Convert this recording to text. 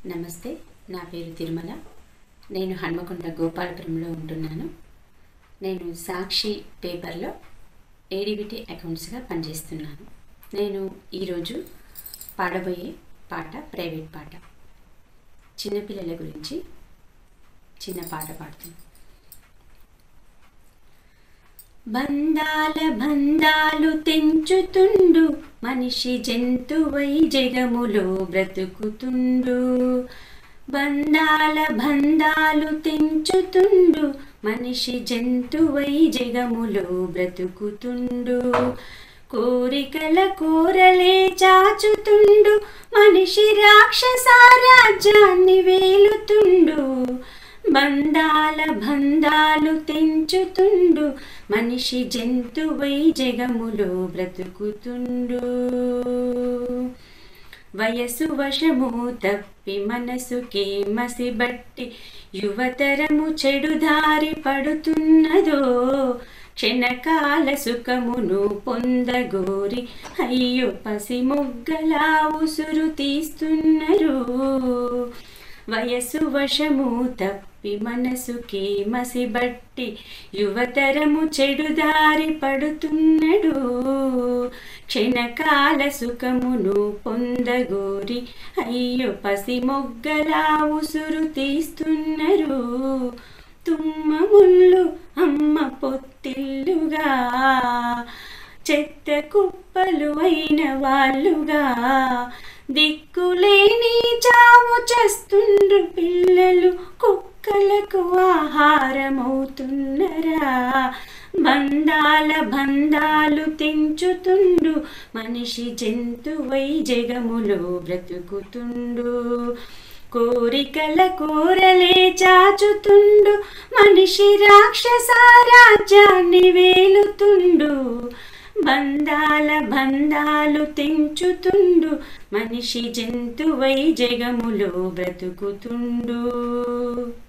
నమస్తే నా పేరు తిరుమల నేను హన్మకొండ గోపాలపురంలో ఉంటున్నాను నేను సాక్షి పేపర్లో ఏడిబిటీ అకౌంట్స్గా పనిచేస్తున్నాను నేను ఈరోజు పాడబోయే పాట ప్రైవేట్ పాట చిన్నపిల్లల గురించి చిన్న పాట పాడుతున్నాను బంధాల బంధాలు తెంచుతుండు మనిషి జంతువై జగములో బ్రతుకుతుండు బంధాల బంధాలు తెంచుతుండు మనిషి జంతువై జగములో బ్రతుకుతుండు కోరికల కోరలే చాచుతుండు మనిషి రాక్షస రాజ్యాన్ని వేలుతుండు బంధాల బంధాలు తెంచుతుండు మనిషి జంతువై జగములో బ్రతుకుతుండు వయసు వశము తప్పి మనసుకే మసిబట్టి యువతరము చెడుదారి పడుతున్నదో క్షణకాల సుఖమును పొందగోరి అయ్యో పసి మొగ్గలా ఉసురు తీస్తున్నారు వయసు వశము తప్పి మనసుకే మసిబట్టి యువతరము చెడుదారి పడుతున్నడు క్షణకాల సుఖమును పొందగోరి అయ్యో పసి మొగ్గలా ఉసురు తీస్తున్నారు తుమ్మ ముళ్ళు అమ్మ పొత్తిల్లుగా చెత్త కుప్పలు అయిన వాళ్ళుగా దిక్కులేని చావు చేస్తుండ్రు పిల్లలు కుక్కలకు ఆహారమవుతున్నరా బంధాల బంధాలు తెంచుతుండు మనిషి జంతువై జగములో బ్రతుకుతుండు కోరికల కోరలే చాచుతుండు మనిషి రాక్షస రాజ్యాన్ని వేలుతుండు బంధాల బంధాలు తెంచుతుండు మనిషి జంతువై జగములో బ్రతుకుతుండు